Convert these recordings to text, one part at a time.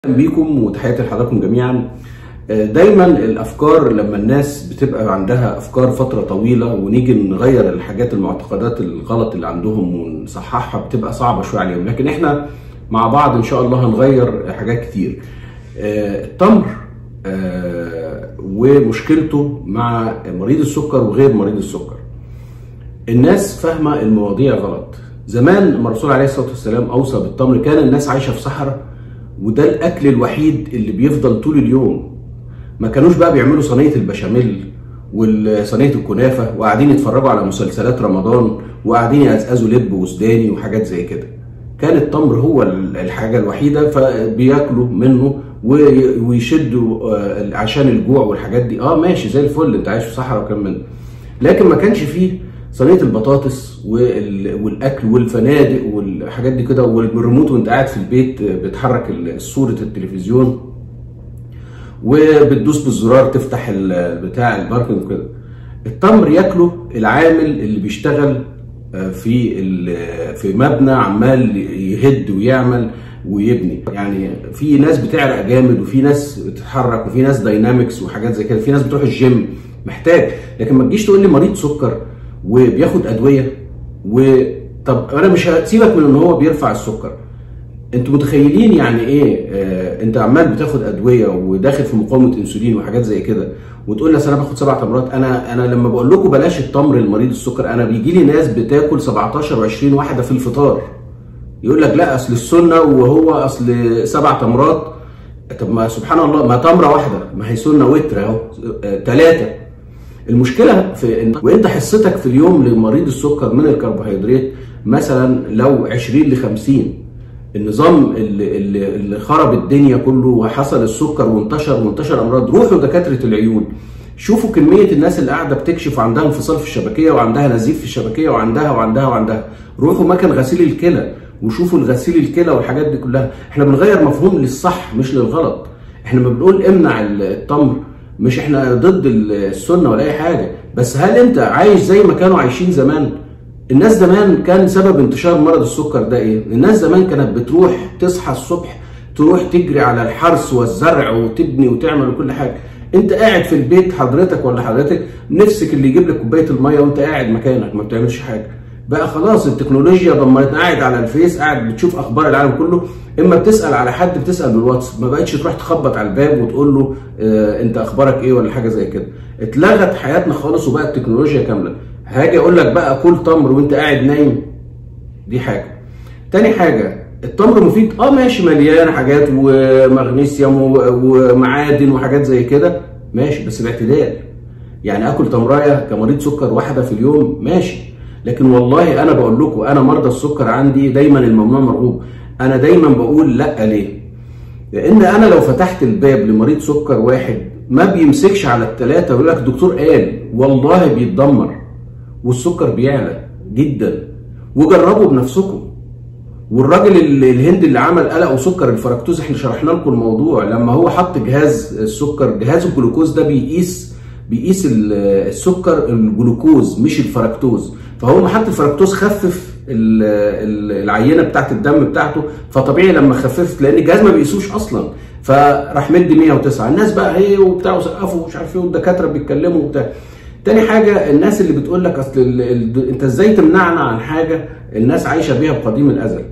اهلا بيكم وتحياتي لحضراتكم جميعا دايما الافكار لما الناس بتبقى عندها افكار فتره طويله ونيجي نغير الحاجات المعتقدات الغلط اللي عندهم ونصححها بتبقى صعبه شويه عليهم لكن احنا مع بعض ان شاء الله هنغير حاجات كتير التمر ومشكلته مع مريض السكر وغير مريض السكر الناس فاهمه المواضيع غلط زمان لما الرسول عليه الصلاه والسلام اوصى بالتمر كان الناس عايشه في صحراء وده الاكل الوحيد اللي بيفضل طول اليوم ما كانوش بقى بيعملوا صينيه البشاميل وصينيه الكنافه وقاعدين يتفرجوا على مسلسلات رمضان وقاعدين يقزقزوا لب وسوداني وحاجات زي كده كان التمر هو الحاجه الوحيده فبياكلوا منه ويشدوا عشان الجوع والحاجات دي اه ماشي زي الفل انت عايش في صحراء وكلام من لكن ما كانش فيه صينيه البطاطس والاكل والفنادق والحاجات دي كده والريموت وانت قاعد في البيت بتحرك صوره التلفزيون وبتدوس بالزرار تفتح بتاع الباركنج وكده التمر ياكله العامل اللي بيشتغل في في مبنى عمال يهد ويعمل ويبني يعني في ناس بتعرق جامد وفي ناس بتتحرك وفي ناس داينامكس وحاجات زي كده في ناس بتروح الجيم محتاج لكن ما تجيش تقول لي مريض سكر وبياخد ادويه و طب انا مش هسيبك من ان هو بيرفع السكر انتوا متخيلين يعني ايه آه انت عمال بتاخد ادويه وداخل في مقاومه انسولين وحاجات زي كده وتقول لي انا باخد سبع تمرات انا انا لما بقول لكم بلاش التمر لمريض السكر انا بيجي لي ناس بتاكل 17 و20 واحده في الفطار يقول لك لا اصل السنه وهو اصل سبع تمرات طب ما سبحان الله ما تمره واحده ما هي سنه وتر اهو ثلاثه المشكله في ان وانت حصتك في اليوم لمريض السكر من الكربوهيدرات مثلا لو 20 ل 50 النظام اللي, اللي, اللي خرب الدنيا كله وحصل السكر وانتشر وانتشر امراض روحوا دكاتره العيون شوفوا كميه الناس اللي قاعده بتكشف وعندها انفصال في الشبكيه وعندها نزيف في الشبكيه وعندها وعندها وعندها روحوا مكان غسيل الكلى وشوفوا الغسيل الكلى والحاجات دي كلها احنا بنغير مفهوم للصح مش للغلط احنا ما بنقول امنع التمر مش احنا ضد السنه ولا اي حاجه بس هل انت عايش زي ما كانوا عايشين زمان الناس زمان كان سبب انتشار مرض السكر ده ايه الناس زمان كانت بتروح تصحى الصبح تروح تجري على الحرث والزرع وتبني وتعمل وكل حاجه انت قاعد في البيت حضرتك ولا حضرتك نفسك اللي يجيب لك كوبايه الميه وانت قاعد مكانك ما بتعملش حاجه بقى خلاص التكنولوجيا دمرتنا قاعد على الفيس قاعد بتشوف اخبار العالم كله اما بتسال على حد بتسال بالواتس ما بقتش تروح تخبط على الباب وتقول له اه انت اخبارك ايه ولا حاجه زي كده اتلغت حياتنا خالص وبقت تكنولوجيا كامله هاجي اقول لك بقى كل تمر وانت قاعد نايم دي حاجه تاني حاجه التمر مفيد اه ماشي مليان حاجات ومغنيسيوم ومعادن وحاجات زي كده ماشي بس باعتدال يعني اكل تمرايه كمريض سكر واحده في اليوم ماشي لكن والله انا بقول لكم انا مرضى السكر عندي دايما الممنوع مرغوب انا دايما بقول لا ليه لان انا لو فتحت الباب لمريض سكر واحد ما بيمسكش على الثلاثه ويقول لك الدكتور قال والله بيتدمر والسكر بيعلى جدا وجربوا بنفسكم والراجل الهندي اللي عمل قلق وسكر الفركتوز احنا شرحنا لكم الموضوع لما هو حط جهاز السكر جهاز الجلوكوز ده بيقيس بيقيس السكر الجلوكوز مش الفركتوز فهو ما حط الفركتوز خفف العينه بتاعت الدم بتاعته فطبيعي لما خففت لان الجهاز ما بيقيسوش اصلا فراح مدي 109 الناس بقى ايه وبتاع وسقفوا ومش عارف ايه والدكاتره بيتكلموا وبتاع تاني حاجه الناس اللي بتقول لك اصل ال ال انت ازاي تمنعنا عن حاجه الناس عايشه بيها بقديم الازل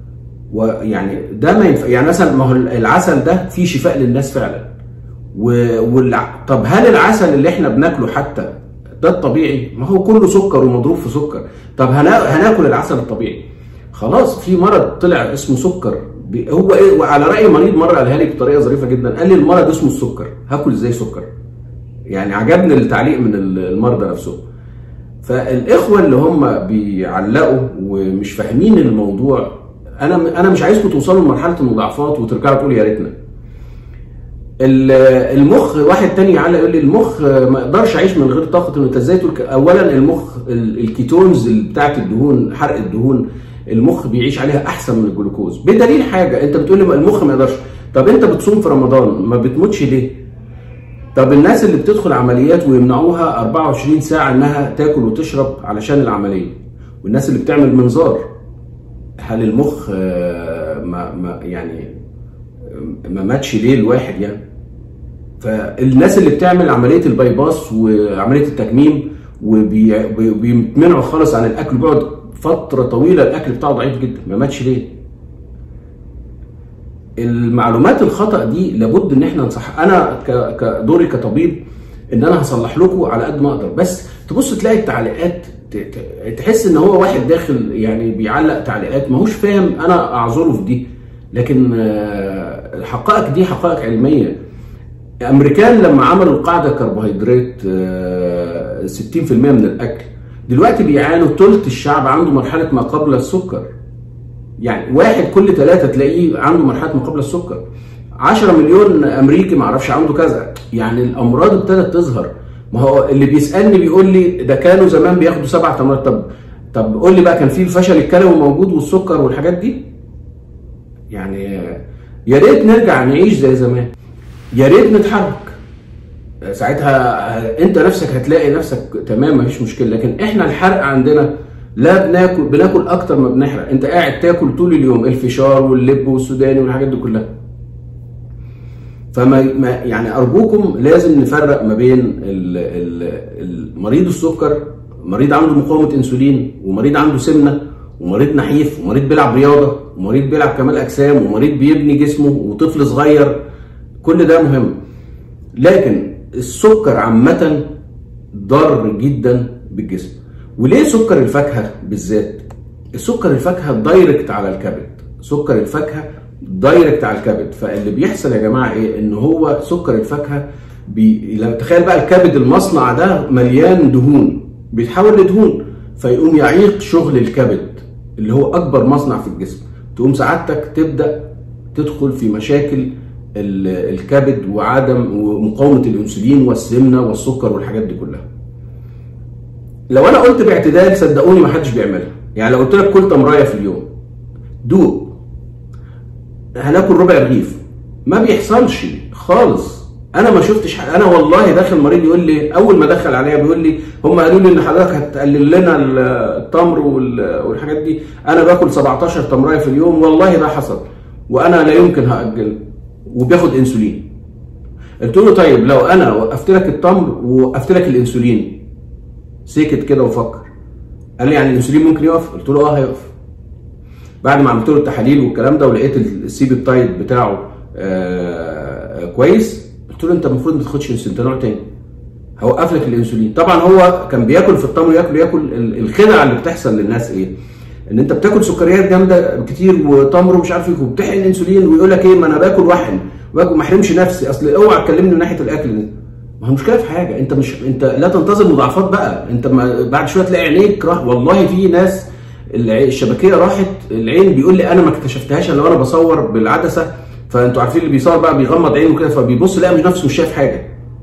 ويعني ده ما ينفع يعني مثلا ما هو العسل ده فيه شفاء للناس فعلا والع... طب هل العسل اللي احنا بناكله حتى ده الطبيعي ما هو كله سكر ومضروب في سكر طب هنا... هناكل العسل الطبيعي خلاص في مرض طلع اسمه سكر هو ايه وعلى راي مريض مره قالها لي بطريقه ظريفه جدا قال لي المرض اسمه السكر هاكل ازاي سكر يعني عجبني التعليق من المرضى نفسهم فالاخوه اللي هم بيعلقوا ومش فاهمين الموضوع انا انا مش عايزكم توصلوا لمرحله المضاعفات وترجعوا تقولوا يا ريتنا المخ واحد تاني يعلق يقول لي المخ ما اقدرش اعيش من غير طاقه انت ازاي تقول اولا المخ الكيتونز بتاعت الدهون حرق الدهون المخ بيعيش عليها احسن من الجلوكوز بدليل حاجه انت بتقول لي المخ ما يقدرش طب انت بتصوم في رمضان ما بتموتش ليه طب الناس اللي بتدخل عمليات ويمنعوها 24 ساعه انها تاكل وتشرب علشان العمليه والناس اللي بتعمل منظار هل المخ ما ما يعني ما ماتش ليه الواحد يعني فالناس اللي بتعمل عمليه الباي باس وعمليه التكميم وبيمنعوا خالص عن الاكل بيقعد فتره طويله الاكل بتاعه ضعيف جدا ما ماتش ليه المعلومات الخطا دي لابد ان احنا نصح انا كدوري كطبيب ان انا هصلح لكم على قد ما اقدر بس تبص تلاقي التعليقات تحس ان هو واحد داخل يعني بيعلق تعليقات ماهوش فاهم انا اعذره في دي لكن الحقائق دي حقائق علميه الامريكان لما عملوا القاعده كربوهيدرات 60% من الاكل دلوقتي بيعانوا ثلث الشعب عنده مرحله ما قبل السكر يعني واحد كل ثلاثه تلاقيه عنده مرحله ما قبل السكر 10 مليون امريكي ما اعرفش عنده كذا يعني الامراض ابتدت تظهر ما هو اللي بيسالني بيقول لي ده كانوا زمان بياخدوا سبع تمرات طب طب قول لي بقى كان في الفشل الكلوي موجود والسكر والحاجات دي يعني يا ريت نرجع نعيش زي زمان يا ريت نتحرك ساعتها انت نفسك هتلاقي نفسك تمام مفيش مشكله لكن احنا الحرق عندنا لا بناكل بناكل اكتر ما بنحرق انت قاعد تاكل طول اليوم الفشار واللب والسوداني والحاجات دي كلها فما يعني ارجوكم لازم نفرق ما بين مريض السكر مريض عنده مقاومه انسولين ومريض عنده سمنه ومريض نحيف ومريض بيلعب رياضه ومريض بيلعب كمال اجسام ومريض بيبني جسمه وطفل صغير كل ده مهم لكن السكر عامه ضار جدا بالجسم وليه سكر الفاكهه بالذات السكر الفاكهه دايركت على الكبد سكر الفاكهه دايركت على الكبد فاللي بيحصل يا جماعه ايه ان هو سكر الفاكهه بي... لو تخيل بقى الكبد المصنع ده مليان دهون بيتحول لدهون فيقوم يعيق شغل الكبد اللي هو اكبر مصنع في الجسم تقوم سعادتك تبدا تدخل في مشاكل الكبد وعدم ومقاومه الانسولين والسمنه والسكر والحاجات دي كلها لو انا قلت باعتدال صدقوني ما حدش بيعملها يعني لو قلت لك كل تمرايه في اليوم دوق هناكل ربع رغيف ما بيحصلش خالص انا ما شفتش حاجة. انا والله داخل مريض يقول لي اول ما دخل عليا بيقول لي هم قالوا لي ان حضرتك هتقلل لنا التمر والحاجات دي انا باكل 17 تمرايه في اليوم والله ده حصل وانا لا يمكن هاجل وبياخد انسولين قلت له طيب لو انا وقفت لك التمر ووقفت لك الانسولين سكت كده وفكر قال لي يعني الانسولين ممكن يقف قلت له اه هيقف بعد ما عملت له التحاليل والكلام ده ولقيت السي بي تايد بتاعه آآ آآ كويس قلت له انت المفروض ما تاخدش انسولين انت نوع تاني هوقف لك الانسولين طبعا هو كان بياكل في التمر ياكل ياكل الخدعه اللي بتحصل للناس ايه ان انت بتاكل سكريات جامده كتير وتمر ومش عارف ايه وبتحقن انسولين ويقول لك ايه ما انا باكل واحن باكل ما احرمش نفسي اصل اوعى تكلمني من ناحيه الاكل دي ما هو المشكله في حاجه انت مش انت لا تنتظر مضاعفات بقى انت ما بعد شويه تلاقي عينيك راح والله في ناس الشبكيه راحت العين بيقول لي انا ما اكتشفتهاش الا وانا بصور بالعدسه فانتوا عارفين اللي بيصور بقى بيغمض عينه كده فبيبص لا مش نفسه مش شايف حاجه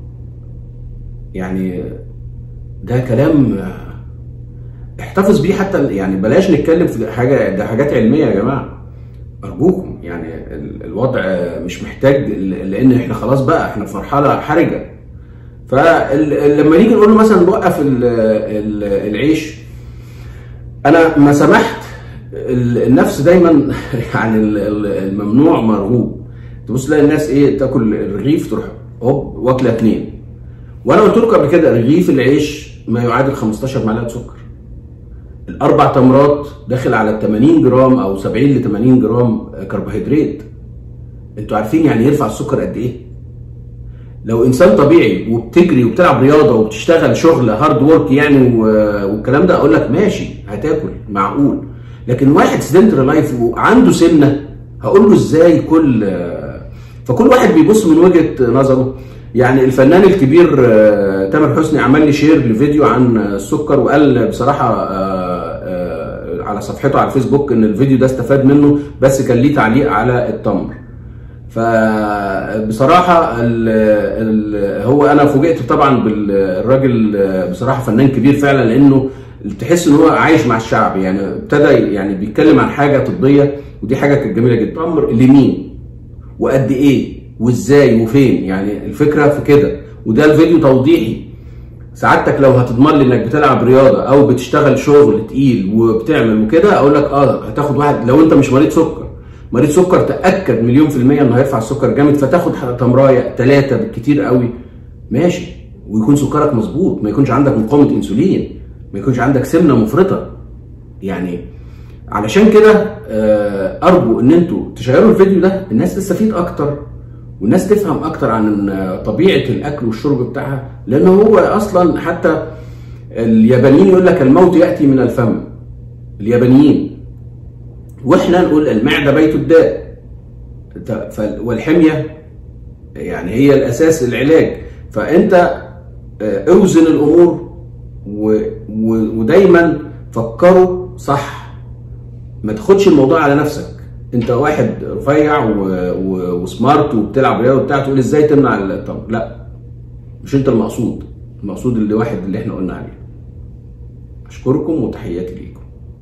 يعني ده كلام احتفظ بيه حتى يعني بلاش نتكلم في حاجه ده حاجات علميه يا جماعه ارجوكم يعني الوضع مش محتاج لان احنا خلاص بقى احنا في مرحله حرجه فلما نيجي نقول له مثلا نوقف العيش انا ما سمحت النفس دايما يعني الممنوع مرغوب تبص تلاقي الناس ايه تاكل الرغيف تروح هوب واكله اتنين وانا قلت لكم قبل كده رغيف العيش ما يعادل 15 معلقه سكر الاربع تمرات داخل على 80 جرام او 70 ل 80 جرام كربوهيدرات انتوا عارفين يعني يرفع السكر قد ايه لو انسان طبيعي وبتجري وبتلعب رياضه وبتشتغل شغل هارد وورك يعني والكلام ده اقول لك ماشي هتاكل معقول لكن واحد سيدنتري لايف وعنده سمنه هقول له ازاي كل فكل واحد بيبص من وجهه نظره يعني الفنان الكبير تامر حسني عمل لي شير لفيديو عن السكر وقال بصراحه على صفحته على الفيسبوك ان الفيديو ده استفاد منه بس كان ليه تعليق على التمر فبصراحه ال ال هو انا فوجئت طبعا بالراجل بصراحه فنان كبير فعلا لانه تحس ان هو عايش مع الشعب يعني ابتدى يعني بيتكلم عن حاجه طبيه ودي حاجه كانت جميله جدا تمر لمين وقد ايه وازاي وفين يعني الفكره في كده وده الفيديو توضيحي سعادتك لو هتضمن لي انك بتلعب رياضه او بتشتغل شغل تقيل وبتعمل وكده اقول لك اه هتاخد واحد لو انت مش مريض سكر مريض سكر تاكد مليون في الميه انه هيرفع السكر جامد فتاخد تمرايه ثلاثه بالكتير قوي ماشي ويكون سكرك مظبوط ما يكونش عندك مقاومه انسولين ما يكونش عندك سمنه مفرطه يعني علشان كده آه، ارجو ان انتوا تشيروا الفيديو ده الناس تستفيد اكتر والناس تفهم اكتر عن آه، طبيعه الاكل والشرب بتاعها لان هو اصلا حتى اليابانيين يقول لك الموت ياتي من الفم اليابانيين واحنا نقول المعده بيت الداء والحميه يعني هي الاساس العلاج فانت آه، اوزن الامور ودايما فكروا صح ما تاخدش الموضوع على نفسك انت واحد رفيع وسمارت وبتلعب رياضه وبتاع تقول ازاي تمنع التمر لا مش انت المقصود المقصود اللي واحد اللي احنا قلنا عليه اشكركم وتحياتي ليكم